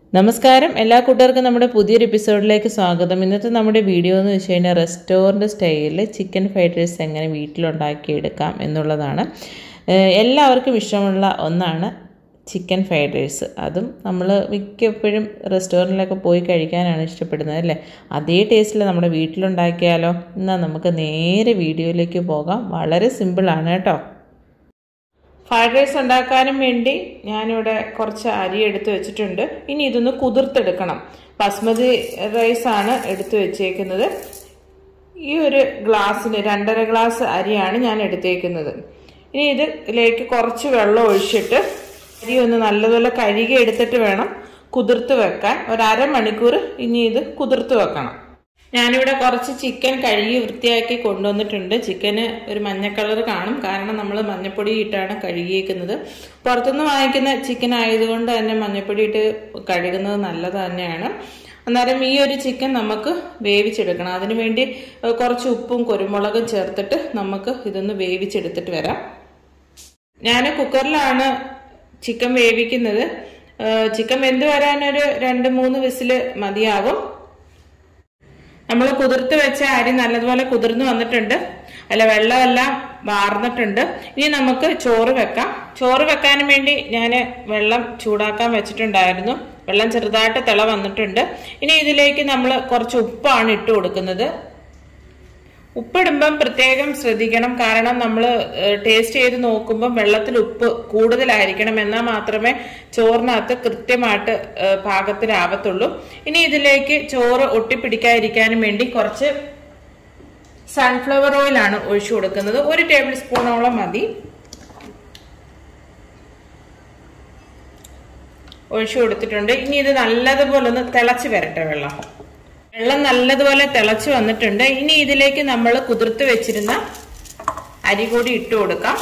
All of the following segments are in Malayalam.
നമസ്കാരം എല്ലാ കൂട്ടുകാർക്കും നമ്മുടെ പുതിയൊരു എപ്പിസോഡിലേക്ക് സ്വാഗതം ഇന്നത്തെ നമ്മുടെ വീഡിയോ എന്ന് വെച്ച് കഴിഞ്ഞാൽ റെസ്റ്റോറൻറ്റ് സ്റ്റൈലിൽ ചിക്കൻ ഫ്രൈഡ് റൈസ് എങ്ങനെ വീട്ടിലുണ്ടാക്കിയെടുക്കാം എന്നുള്ളതാണ് ഏഹ് എല്ലാവർക്കും ഇഷ്ടമുള്ള ഒന്നാണ് ചിക്കൻ ഫ്രൈഡ് റൈസ് അതും നമ്മൾ മിക്കപ്പോഴും റെസ്റ്റോറൻറ്റിലൊക്കെ പോയി കഴിക്കാനാണ് ഇഷ്ടപ്പെടുന്നത് അല്ലേ അതേ ടേസ്റ്റിൽ നമ്മുടെ വീട്ടിലുണ്ടാക്കിയാലോ എന്നാൽ നമുക്ക് നേരെ വീഡിയോയിലേക്ക് പോകാം വളരെ സിമ്പിളാണ് കേട്ടോ ഫ്രൈഡ് റൈസ് ഉണ്ടാക്കാനും വേണ്ടി ഞാനിവിടെ കുറച്ച് അരി എടുത്ത് വെച്ചിട്ടുണ്ട് ഇനി ഇതൊന്ന് കുതിർത്തെടുക്കണം ബസ്മതി റൈസ് ആണ് എടുത്ത് വെച്ചേക്കുന്നത് ഈ ഒരു ഗ്ലാസ്സിന് രണ്ടര ഗ്ലാസ് അരിയാണ് ഞാൻ എടുത്തേക്കുന്നത് ഇനി ഇതിലേക്ക് കുറച്ച് വെള്ളം ഒഴിച്ചിട്ട് അരി ഒന്ന് നല്ലതുപോലെ കഴുകി എടുത്തിട്ട് വേണം കുതിർത്ത് വെക്കാൻ ഒരു അരമണിക്കൂർ ഇനി ഇത് കുതിർത്ത് വെക്കണം ഞാനിവിടെ കുറച്ച് ചിക്കൻ കഴുകി വൃത്തിയാക്കി കൊണ്ടുവന്നിട്ടുണ്ട് ചിക്കന് ഒരു മഞ്ഞ കളർ കാണും കാരണം നമ്മൾ മഞ്ഞപ്പൊടി ഇട്ടാണ് കഴുകിയേക്കുന്നത് പുറത്തുനിന്ന് വാങ്ങിക്കുന്ന ചിക്കൻ ആയതുകൊണ്ട് തന്നെ മഞ്ഞപ്പൊടി ഇട്ട് കഴുകുന്നത് നല്ലത് തന്നെയാണ് അന്നേരം ഈ ഒരു ചിക്കൻ നമുക്ക് വേവിച്ചെടുക്കണം അതിനുവേണ്ടി കുറച്ച് ഉപ്പും കുരുമുളകും ചേർത്തിട്ട് നമുക്ക് ഇതൊന്ന് വേവിച്ചെടുത്തിട്ട് വരാം ഞാൻ കുക്കറിലാണ് ചിക്കൻ വേവിക്കുന്നത് ചിക്കൻ വെന്ത് വരാനൊരു രണ്ട് മൂന്ന് വിസില് മതിയാകും നമ്മൾ കുതിർത്ത് വെച്ച അരി നല്ലതുപോലെ കുതിർന്ന് വന്നിട്ടുണ്ട് അല്ല വെള്ളമെല്ലാം വാർന്നിട്ടുണ്ട് ഇനി നമുക്ക് ചോറ് വെക്കാം ചോറ് വെക്കാനും വേണ്ടി ഞാൻ വെള്ളം ചൂടാക്കാൻ വെച്ചിട്ടുണ്ടായിരുന്നു വെള്ളം ചെറുതായിട്ട് തിള വന്നിട്ടുണ്ട് ഇനി ഇതിലേക്ക് നമ്മൾ കുറച്ച് ഉപ്പാണ് ഇട്ട് കൊടുക്കുന്നത് ഉപ്പിടുമ്പം പ്രത്യേകം ശ്രദ്ധിക്കണം കാരണം നമ്മൾ ടേസ്റ്റ് ചെയ്ത് നോക്കുമ്പം വെള്ളത്തിൽ ഉപ്പ് കൂടുതലായിരിക്കണം എന്നാൽ മാത്രമേ ചോറിനകത്ത് കൃത്യമായിട്ട് പാകത്തിലാവത്തുള്ളൂ ഇനി ഇതിലേക്ക് ചോറ് ഒട്ടിപ്പിടിക്കാതിരിക്കാനും വേണ്ടി കുറച്ച് സൺഫ്ലവർ ഓയിലാണ് ഒഴിച്ചു കൊടുക്കുന്നത് ഒരു ടേബിൾ സ്പൂണോളം മതി ഒഴിച്ചു കൊടുത്തിട്ടുണ്ട് ഇനി ഇത് നല്ലതുപോലെ ഒന്ന് തിളച്ച് വരട്ടെ വെള്ളം വെള്ളം നല്ലതുപോലെ തിളച്ച് വന്നിട്ടുണ്ട് ഇനി ഇതിലേക്ക് നമ്മൾ കുതിർത്ത് വെച്ചിരുന്ന അരി കൂടി ഇട്ട് കൊടുക്കാം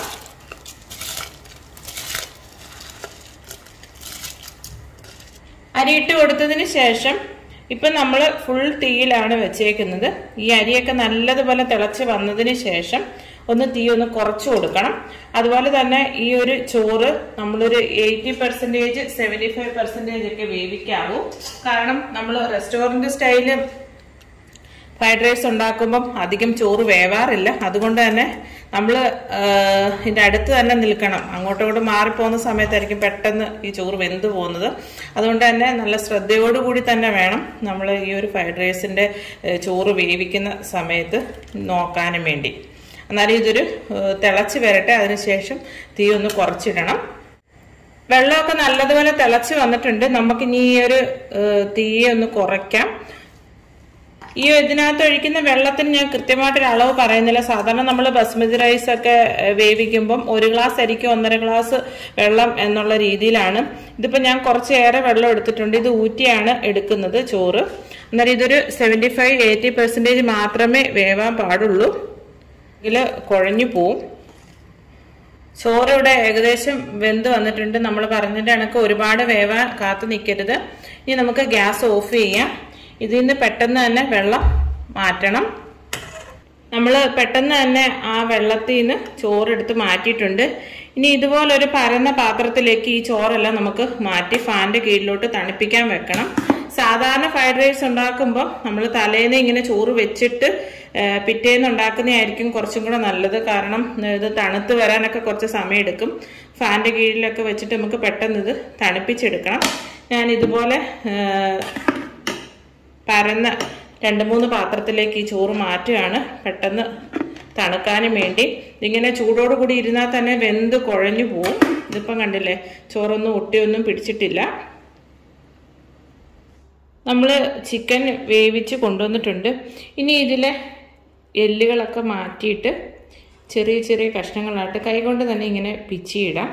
അരി ഇട്ട് കൊടുത്തതിന് ശേഷം ഇപ്പം നമ്മൾ ഫുൾ തീയിലാണ് വെച്ചേക്കുന്നത് ഈ അരിയൊക്കെ നല്ലതുപോലെ തിളച്ച് വന്നതിന് ശേഷം ഒന്ന് തീ ഒന്ന് കുറച്ച് കൊടുക്കണം അതുപോലെ തന്നെ ഈ ഒരു ചോറ് നമ്മളൊരു eighty percentage seventy five percentage ഒക്കെ വേവിക്കാവൂ കാരണം നമ്മൾ റെസ്റ്റോറൻറ്റ് സ്റ്റൈല് ഫ്രൈഡ് റൈസ് ഉണ്ടാക്കുമ്പം അധികം ചോറ് വേവാറില്ല അതുകൊണ്ട് തന്നെ നമ്മൾ ഇതിൻ്റെ അടുത്ത് തന്നെ നിൽക്കണം അങ്ങോട്ടോട്ട് മാറിപ്പോകുന്ന സമയത്തായിരിക്കും പെട്ടെന്ന് ഈ ചോറ് വെന്ത് പോകുന്നത് അതുകൊണ്ട് തന്നെ നല്ല ശ്രദ്ധയോടുകൂടി തന്നെ വേണം നമ്മൾ ഈ ഒരു ഫ്രൈഡ് റൈസിൻ്റെ ചോറ് വേവിക്കുന്ന സമയത്ത് നോക്കാനും വേണ്ടി എന്നാലും ഇതൊരു തിളച്ച് വരട്ടെ അതിനുശേഷം തീ ഒന്ന് കുറച്ചിടണം വെള്ളമൊക്കെ നല്ലതുപോലെ തിളച്ച് വന്നിട്ടുണ്ട് നമുക്കിനി ഈ ഒരു തീയെ ഒന്ന് കുറയ്ക്കാം ഈ ഇതിനകത്ത് ഒഴിക്കുന്ന വെള്ളത്തിന് ഞാൻ കൃത്യമായിട്ടൊരു അളവ് പറയുന്നില്ല സാധാരണ നമ്മൾ ബസ്മതി റൈസ് ഒക്കെ വേവിക്കുമ്പം ഒരു ഗ്ലാസ് അരിക്ക് ഒന്നര ഗ്ലാസ് വെള്ളം എന്നുള്ള രീതിയിലാണ് ഇതിപ്പോൾ ഞാൻ കുറച്ചേറെ വെള്ളം എടുത്തിട്ടുണ്ട് ഇത് ഊറ്റിയാണ് എടുക്കുന്നത് ചോറ് എന്നാൽ ഇതൊരു സെവൻറ്റി ഫൈവ് എയ്റ്റി പെർസെൻറ്റേജ് മാത്രമേ വേവാൻ പാടുള്ളൂ എങ്കിൽ കുഴഞ്ഞു പോവും ചോറ് ഇവിടെ ഏകദേശം വെന്ത് വന്നിട്ടുണ്ട് നമ്മൾ പറഞ്ഞതിൻ്റെ കണക്ക് ഒരുപാട് വേവാൻ കാത്തു നിൽക്കരുത് ഇനി നമുക്ക് ഗ്യാസ് ഓഫ് ചെയ്യാം ഇതിൽ നിന്ന് പെട്ടെന്ന് തന്നെ വെള്ളം മാറ്റണം നമ്മൾ പെട്ടെന്ന് തന്നെ ആ വെള്ളത്തിൽ നിന്ന് ചോറെടുത്ത് മാറ്റിയിട്ടുണ്ട് ഇനി ഇതുപോലൊരു പരന്ന പാത്രത്തിലേക്ക് ഈ ചോറെല്ലാം നമുക്ക് മാറ്റി ഫാൻ്റെ കീഴിലോട്ട് തണുപ്പിക്കാൻ വെക്കണം സാധാരണ ഫ്രൈഡ് റൈസ് ഉണ്ടാക്കുമ്പോൾ നമ്മൾ തലേന്ന് ഇങ്ങനെ ചോറ് വെച്ചിട്ട് പിറ്റേന്ന് ഉണ്ടാക്കുന്നതായിരിക്കും കുറച്ചും കൂടെ നല്ലത് കാരണം ഇത് തണുത്ത് വരാനൊക്കെ കുറച്ച് സമയം എടുക്കും ഫാൻ്റെ കീഴിലൊക്കെ വെച്ചിട്ട് നമുക്ക് പെട്ടെന്ന് ഇത് തണുപ്പിച്ചെടുക്കണം ഞാൻ ഇതുപോലെ പരന്ന രണ്ട് മൂന്ന് പാത്രത്തിലേക്ക് ഈ ചോറ് മാറ്റുകയാണ് പെട്ടെന്ന് തണുക്കാനും വേണ്ടി ഇങ്ങനെ ചൂടോടുകൂടി ഇരുന്നാൽ തന്നെ വെന്ത് കുഴഞ്ഞു പോവും ഇതിപ്പം കണ്ടില്ലേ ചോറൊന്നും ഒട്ടിയൊന്നും പിടിച്ചിട്ടില്ല നമ്മൾ ചിക്കൻ വേവിച്ച് കൊണ്ടുവന്നിട്ടുണ്ട് ഇനി ഇതിലെ എല്ലുകളൊക്കെ മാറ്റിയിട്ട് ചെറിയ ചെറിയ കഷ്ണങ്ങളായിട്ട് കൈകൊണ്ട് തന്നെ ഇങ്ങനെ പിച്ചിയിടാം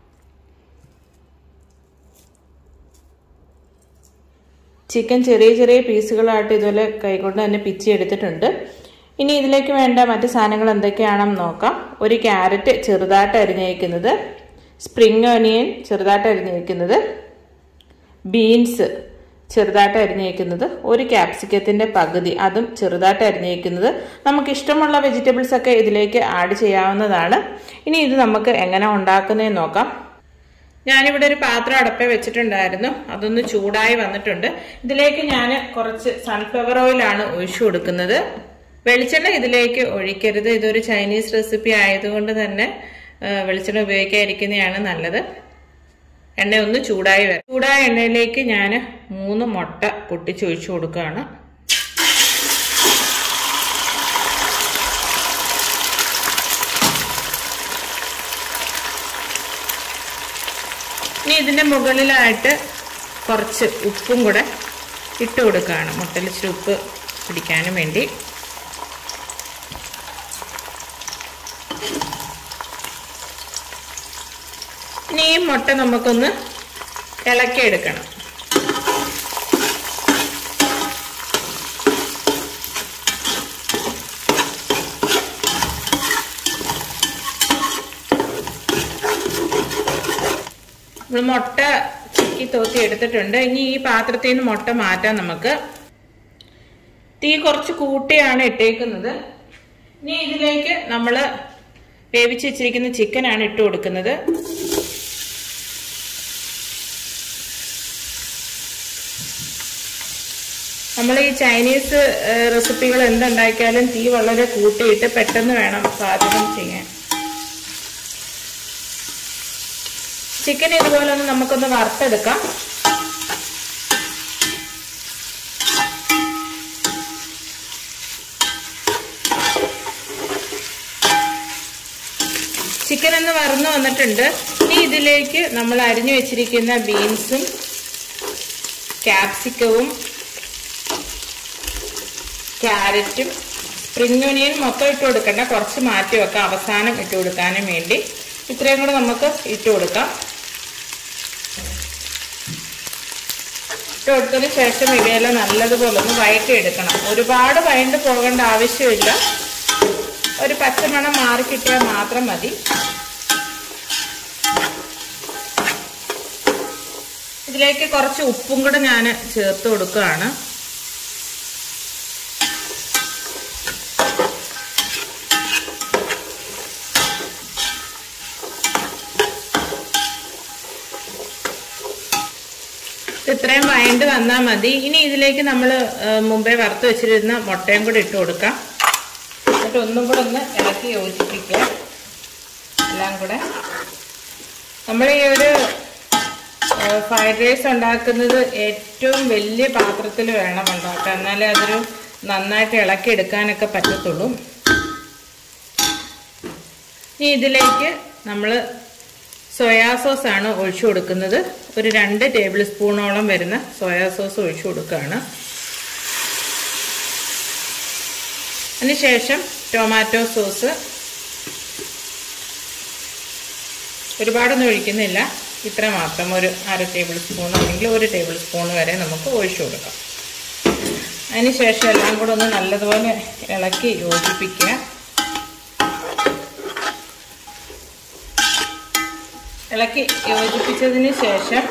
ചിക്കൻ ചെറിയ ചെറിയ പീസുകളായിട്ട് ഇതുപോലെ കൈകൊണ്ട് തന്നെ പിച്ചി എടുത്തിട്ടുണ്ട് ഇനി ഇതിലേക്ക് വേണ്ട മറ്റ് സാധനങ്ങൾ എന്തൊക്കെയാണെന്ന് നോക്കാം ഒരു ക്യാരറ്റ് ചെറുതായിട്ട് അരിഞ്ഞേക്കുന്നത് സ്പ്രിംഗ് ഓനിയൻ ചെറുതായിട്ട് അരിഞ്ഞേക്കുന്നത് ബീൻസ് ചെറുതായിട്ട് അരിഞ്ഞേക്കുന്നത് ഒരു ക്യാപ്സിക്കത്തിൻ്റെ പകുതി അതും ചെറുതായിട്ട് അരിഞ്ഞേക്കുന്നത് നമുക്ക് ഇഷ്ടമുള്ള വെജിറ്റബിൾസ് ഒക്കെ ഇതിലേക്ക് ആഡ് ചെയ്യാവുന്നതാണ് ഇനി ഇത് നമുക്ക് എങ്ങനെ ഉണ്ടാക്കുന്നതെന്ന് നോക്കാം ഞാനിവിടെ ഒരു പാത്രം അടപ്പേ വെച്ചിട്ടുണ്ടായിരുന്നു അതൊന്ന് ചൂടായി വന്നിട്ടുണ്ട് ഇതിലേക്ക് ഞാൻ കുറച്ച് സൺഫ്ലവർ ഓയിലാണ് ഒഴിച്ചു കൊടുക്കുന്നത് വെളിച്ചെണ്ണ ഇതിലേക്ക് ഒഴിക്കരുത് ഇതൊരു ചൈനീസ് റെസിപ്പി ആയതുകൊണ്ട് തന്നെ ആ, വെളിച്ചെണ്ണ ഉപയോഗിക്കാതിരിക്കുന്നതാണ് നല്ലത് എണ്ണ ഒന്ന് ചൂടായി വരും ചൂടായ എണ്ണയിലേക്ക് ഞാൻ മൂന്ന് മുട്ട പൊട്ടിച്ചൊഴിച്ചു കൊടുക്കുകയാണ് ഇനി ഇതിന്റെ മുകളിലായിട്ട് കുറച്ച് ഉപ്പും കൂടെ ഇട്ട് കൊടുക്കുകയാണ് മുട്ടയിൽ ഇച്ചിരി ഉപ്പ് പിടിക്കാനും വേണ്ടി ഇനി ഈ മുട്ട നമുക്കൊന്ന് ഇളക്കിയെടുക്കണം നമ്മൾ മുട്ട ചിക്കി തോത്തി എടുത്തിട്ടുണ്ട് ഇനി ഈ പാത്രത്തിൽ നിന്ന് മുട്ട മാറ്റാം നമുക്ക് തീ കുറച്ച് കൂട്ടിയാണ് ഇട്ടേക്കുന്നത് ഇനി ഇതിലേക്ക് നമ്മൾ വേവിച്ച് വെച്ചിരിക്കുന്ന ചിക്കനാണ് ഇട്ട് കൊടുക്കുന്നത് നമ്മൾ ഈ ചൈനീസ് റെസിപ്പികൾ എന്തുണ്ടാക്കിയാലും തീ വളരെ കൂട്ടിയിട്ട് പെട്ടെന്ന് വേണം പാചകം ചെയ്യാൻ ചിക്കൻ ഇതുപോലെ ഒന്ന് നമുക്കൊന്ന് വറുത്തെടുക്കാം ചിക്കൻ ഒന്ന് വറന്നു വന്നിട്ടുണ്ട് ഇനി ഇതിലേക്ക് നമ്മൾ അരിഞ്ഞു വെച്ചിരിക്കുന്ന ബീൻസും ക്യാപ്സിക്കവും ക്യാരറ്റും സ്പ്രിംഗ് ഒനിയൻ മൊത്തം ഇട്ട് കൊടുക്കണ്ട കുറച്ച് മാറ്റി വെക്കാം അവസാനം ഇട്ട് കൊടുക്കാനും വേണ്ടി ഇത്രയും കൂടെ നമുക്ക് ഇട്ട് കൊടുക്കാം ഇട്ട് കൊടുത്തതിന് ശേഷം ഇവയെല്ലാം നല്ലതുപോലെ ഒന്ന് വഴറ്റി എടുക്കണം ഒരുപാട് വഴണ്ട് പോകേണ്ട ആവശ്യമില്ല ഒരു പച്ചമണം മാറി കിട്ടിയാൽ മാത്രം മതി ഇതിലേക്ക് കുറച്ച് ഉപ്പും കൂടെ ഞാൻ ചേർത്ത് കൊടുക്കുകയാണ് ഇത്രയും വഴണ്ട് വന്നാൽ മതി ഇനി ഇതിലേക്ക് നമ്മൾ മുമ്പേ വറുത്ത് വെച്ചിരുന്ന മുട്ടയും കൂടെ ഇട്ട് കൊടുക്കാം എന്നിട്ട് ഒന്നും കൂടെ ഒന്ന് ഇളക്കി യോജിപ്പിക്കുക എല്ലാം കൂടെ നമ്മൾ ഈ ഒരു ഫ്രൈഡ് റൈസ് ഉണ്ടാക്കുന്നത് ഏറ്റവും വലിയ പാത്രത്തിൽ വേണം ഉണ്ടാക്കാൻ എന്നാലേ അതൊരു നന്നായിട്ട് ഇളക്കി എടുക്കാനൊക്കെ പറ്റത്തുള്ളൂ ഇനി ഇതിലേക്ക് നമ്മൾ സോയാ സോസ് ആണ് ഒഴിച്ചു കൊടുക്കുന്നത് ഒരു രണ്ട് ടേബിൾ സ്പൂണോളം വരുന്ന സോയാ സോസ് ഒഴിച്ചു കൊടുക്കുകയാണ് അതിനുശേഷം ടൊമാറ്റോ സോസ് ഒരുപാടൊന്നും ഒഴിക്കുന്നില്ല ഇത്ര മാത്രം ഒരു അര ടേബിൾ സ്പൂൺ അല്ലെങ്കിൽ ഒരു ടേബിൾ സ്പൂൺ വരെ നമുക്ക് ഒഴിച്ചു കൊടുക്കാം അതിനുശേഷം എല്ലാം കൂടെ ഒന്ന് നല്ലതുപോലെ ഇളക്കി യോജിപ്പിക്കുക ഇളക്കി യോജിപ്പിച്ചതിന് ശേഷം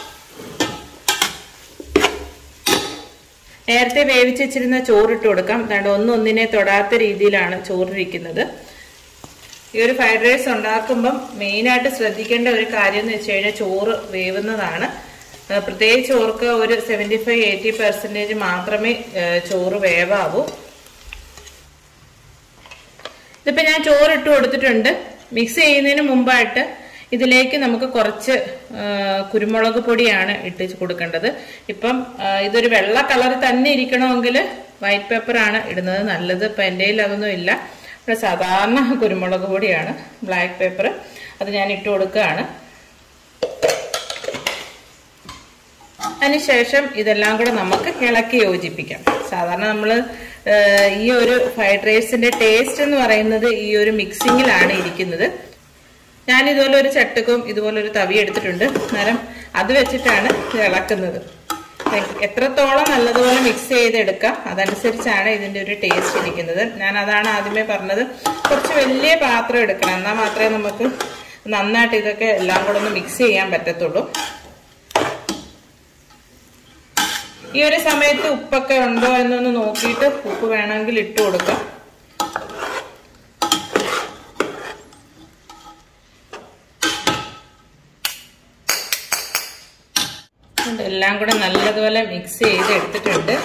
നേരത്തെ വേവിച്ച് വെച്ചിരുന്ന ചോറിട്ട് കൊടുക്കാം അതുകൊണ്ട് ഒന്നൊന്നിനെ തൊടാത്ത രീതിയിലാണ് ചോറിരിക്കുന്നത് ഈ ഒരു ഫ്രൈഡ് റൈസ് ഉണ്ടാക്കുമ്പം മെയിനായിട്ട് ശ്രദ്ധിക്കേണ്ട ഒരു കാര്യം എന്ന് വെച്ച് കഴിഞ്ഞാൽ ചോറ് വേവുന്നതാണ് ഏഹ് പ്രത്യേകിച്ച് ഓർക്ക് ഒരു സെവൻറ്റി ഫൈവ് എയ്റ്റി പെർസെൻറ്റേജ് മാത്രമേ ഏഹ് ചോറ് വേവാവൂ ഇതിപ്പോൾ ഞാൻ ചോറ് ഇട്ട് കൊടുത്തിട്ടുണ്ട് മിക്സ് ചെയ്യുന്നതിന് മുമ്പായിട്ട് ഇതിലേക്ക് നമുക്ക് കുറച്ച് ആ, കുരുമുളക് പൊടിയാണ് ഇട്ട് കൊടുക്കേണ്ടത് ഇപ്പം ആ, ഇതൊരു വെള്ള കളർ തന്നെ ഇരിക്കണമെങ്കിൽ വൈറ്റ് പേപ്പറാണ് ഇടുന്നത് നല്ലത് ഇപ്പം എൻ്റെ കയ്യിൽ അതൊന്നും ഇല്ല ഇവിടെ സാധാരണ കുരുമുളക് പൊടിയാണ് ബ്ലാക്ക് പേപ്പർ അത് ഞാൻ ഇട്ട് കൊടുക്കുകയാണ് അതിനുശേഷം ഇതെല്ലാം കൂടെ നമുക്ക് ഇളക്കി യോജിപ്പിക്കാം സാധാരണ നമ്മൾ ഈ ഒരു ഫ്രൈഡ് റൈസിന്റെ ടേസ്റ്റ് എന്ന് പറയുന്നത് ഈ ഒരു മിക്സിങ്ങിലാണ് ഇരിക്കുന്നത് ഞാൻ ഇതുപോലെ ഒരു ചട്ടുക്കും ഇതുപോലെ ഒരു തവി എടുത്തിട്ടുണ്ട് അന്നേരം അത് വെച്ചിട്ടാണ് ഇത് ഇളക്കുന്നത് എത്രത്തോളം നല്ലതുപോലെ മിക്സ് ചെയ്തെടുക്കാം അതനുസരിച്ചാണ് ഇതിന്റെ ഒരു ടേസ്റ്റ് ഇരിക്കുന്നത് ഞാൻ അതാണ് ആദ്യമേ പറഞ്ഞത് കുറച്ച് വലിയ പാത്രം എടുക്കണം എന്നാൽ മാത്രമേ നമുക്ക് നന്നായിട്ട് ഇതൊക്കെ എല്ലാം കൂടെ ഒന്ന് മിക്സ് ചെയ്യാൻ പറ്റത്തുള്ളൂ ഈ ഒരു സമയത്ത് ഉപ്പൊക്കെ ഉണ്ടോ എന്നൊന്ന് നോക്കിയിട്ട് ഉപ്പ് വേണമെങ്കിൽ ഇട്ട് കൊടുക്കാം എല്ലാം കൂടെ നല്ലതുപോലെ മിക്സ് ചെയ്ത് എടുത്തിട്ടുണ്ട്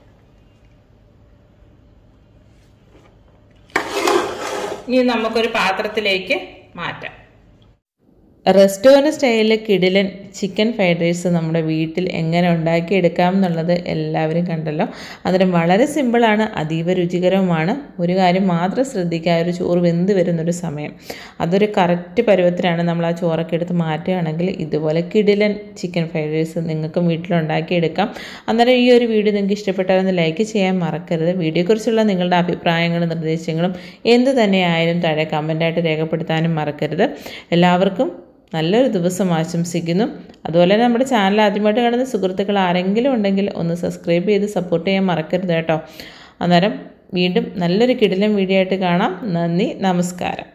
ഇനി നമുക്കൊരു പാത്രത്തിലേക്ക് മാറ്റാം റെസ്റ്റോറൻറ്റ് സ്റ്റൈലിൽ കിടിലൻ ചിക്കൻ ഫ്രൈഡ് റൈസ് നമ്മുടെ വീട്ടിൽ എങ്ങനെ ഉണ്ടാക്കിയെടുക്കാം എന്നുള്ളത് എല്ലാവരും കണ്ടല്ലോ അതിന് വളരെ സിമ്പിളാണ് അതീവ രുചികരവുമാണ് ഒരു കാര്യം മാത്രം ശ്രദ്ധിക്കുക ഒരു ചോറ് വെന്ത് വരുന്നൊരു സമയം അതൊരു കറക്റ്റ് പരുവത്തിലാണ് നമ്മൾ ആ ചോറൊക്കെ എടുത്ത് മാറ്റുകയാണെങ്കിൽ ഇതുപോലെ കിടിലൻ ചിക്കൻ ഫ്രൈഡ് റൈസ് നിങ്ങൾക്കും വീട്ടിലുണ്ടാക്കിയെടുക്കാം അന്നേരം ഈ ഒരു വീഡിയോ നിങ്ങൾക്ക് ഇഷ്ടപ്പെട്ടാൽ ഒന്ന് ലൈക്ക് ചെയ്യാൻ മറക്കരുത് വീഡിയോയെക്കുറിച്ചുള്ള നിങ്ങളുടെ അഭിപ്രായങ്ങളും നിർദ്ദേശങ്ങളും എന്ത് തന്നെയായാലും താഴെ കമൻറ്റായിട്ട് രേഖപ്പെടുത്താനും മറക്കരുത് എല്ലാവർക്കും നല്ലൊരു ദിവസം ആശംസിക്കുന്നു അതുപോലെ തന്നെ നമ്മുടെ ചാനൽ ആദ്യമായിട്ട് കാണുന്ന സുഹൃത്തുക്കൾ ആരെങ്കിലും ഉണ്ടെങ്കിൽ ഒന്ന് സബ്സ്ക്രൈബ് ചെയ്ത് സപ്പോർട്ട് ചെയ്യാൻ മറക്കരുത് കേട്ടോ അന്നേരം വീണ്ടും നല്ലൊരു കിടിലൻ വീഡിയോ ആയിട്ട് കാണാം നന്ദി നമസ്കാരം